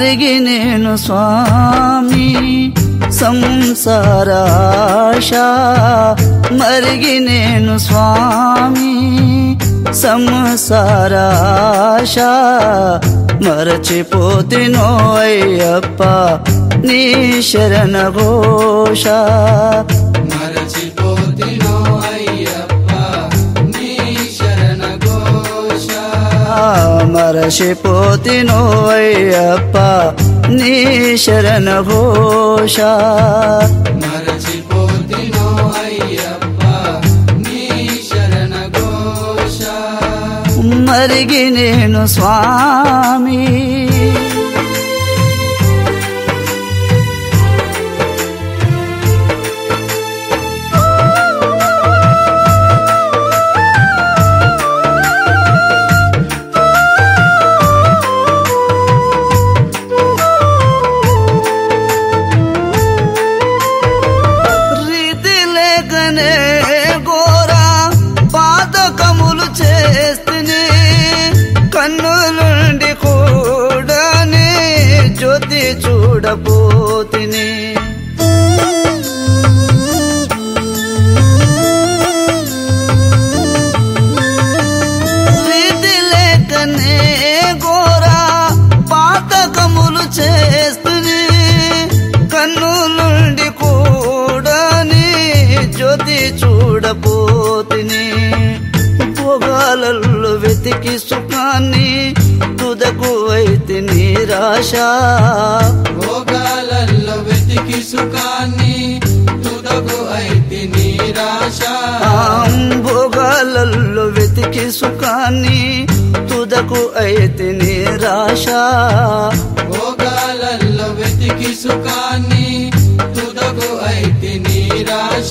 మరిగి నేను స్వామి సంసారాశ మరిగి నేను స్వామి సంసారాశ మరచిపోతినో అయ్యప్ప నీ శరణ ఘోష మరచిపోతినో అయ్యప్ప నీ శరణ ఘోష మరచిపోతినో అయ్యప్ప నీ శరణ ఘోష మరచిపోతినో అయ్యప్ప నీ శరణ ఘోష మరిగి నేను స్వామి రీతి లేకనే గోరా పాతకములు చేస్తుని కన్నులుండి కూడానే జ్యోతి చూడపోతిని రీతి లేకనే గోరా పాతకములు చేస్తుని కన్నులుండి కూడాని జ్యోతి చూడపోతిని భోగాలలో వెతికి సుఖాన్ని తుదకు అయితే నిరాశ భోగాలలో వెతికి సుఖాన్ని తుదకు అయితే నిరాశ ఆం భోగాలలో వెతికి సుఖాన్ని తుదకు అయితే నిరాశ భోగాలలో వెతికి సుఖాన్ని తుదకు అయితే నిరాశ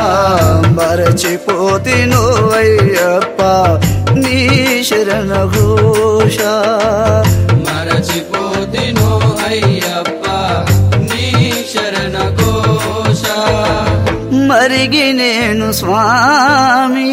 మరచిపోతినో అయ్యప్ప నీ శరణ ఘోష మరచిపోతినో అయ్యప్ప నీ శరణ ఘోష మరిగి నేను స్వామి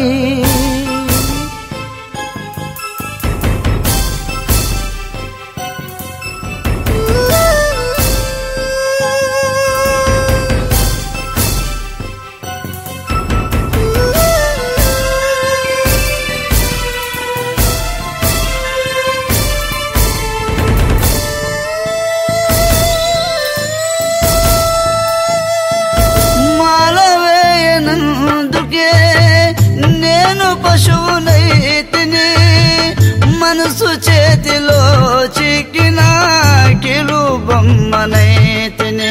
మాలవేయనందుకే నేను పశువునైతిని మనసు చేతిలో చిక్కిన కిలు బొమ్మనైతిని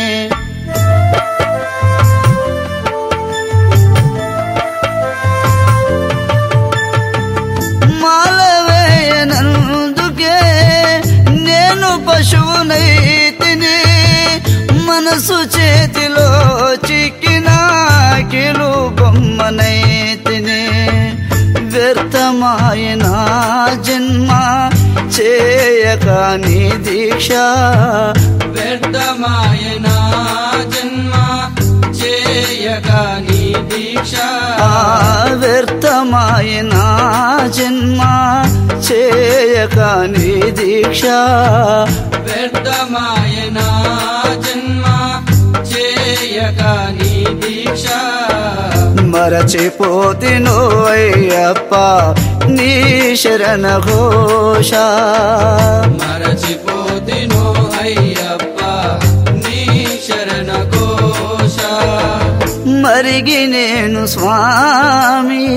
మాలవేయనందుకే నేను పశువునైతిని మనసు చేతిలో చిక్కిన కిలు బొమ్మనైతిని వ్యర్థమాయన జన్మ చేయక నీ దీక్ష వ్యర్థమాయన జన్మ చేయక నీ దీక్ష ఆ వ్యర్థమాయన జన్మ చేయక నీ దీక్ష వ్యర్థమాయన జన్మ చేయక నీ దీక్ష మరచిపోతినో అయ్యప్ప నీ శరణ ఘోష మరచిపోతినో అయ్యప్ప నీ శరణ ఘోష మరిగి నేను స్వామి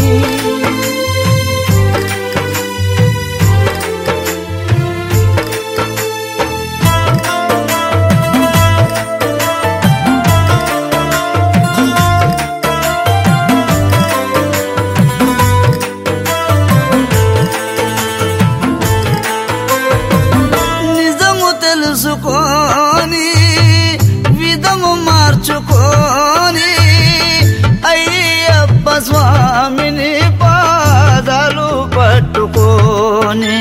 నిజము తెలుసుకొని విధము మార్చుకొని అయ్యప్ప స్వామిని పాదాలు పట్టుకొని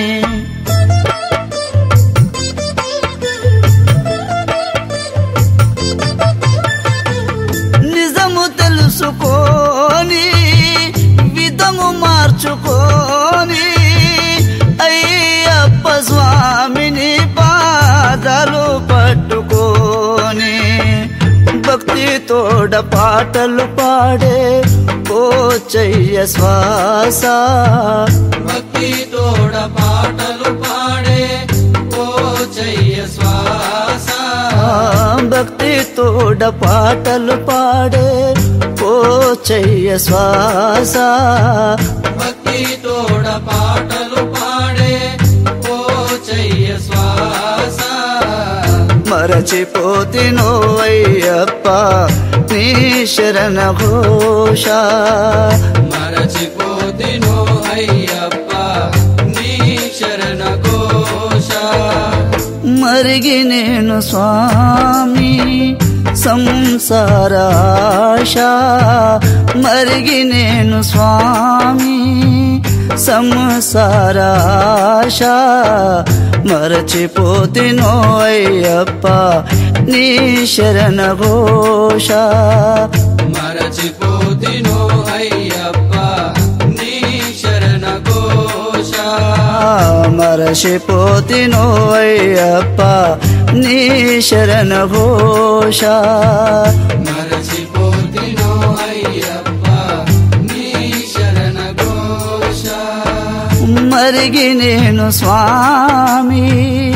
నిజము తెలుసుకొని విధము మార్చుకొని అయ్యప్ప స్వామిని పాద పాదాలు పట్టుకోని భక్తి తోడ పాటలు పాడే ఓ చెయ్య శ్వాస భక్తి తోడ పాటలు పాడే ఓ చెయ్య శ్వాస భక్తి తోడ పాటలు పాడే ఓ చెయ్య శ్వాస భక్తి తోడ పాటలు పాడే ఓ చెయ్య శ్వాస మరచిపోతినో అయ్యప్ప నీ శరణ ఘోష మరచిపోతినో అయ్యప్ప నీ శరణ ఘోష మరిగి నేను స్వామి సంసారాశ మరిగి నేను స్వామి సంసారాశ మరచిపోతినో అయ్యప్ప నీ శరణ ఘోష మరచిపోతినో అయ్యప్ప నీ శరణ ఘోష మరచిపోతినో అయ్యప్ప నీ శరణ ఘోష మరచిపోతినో అయ్యప్ప నీ శరణ ఘోష మరిగి నేను స్వామి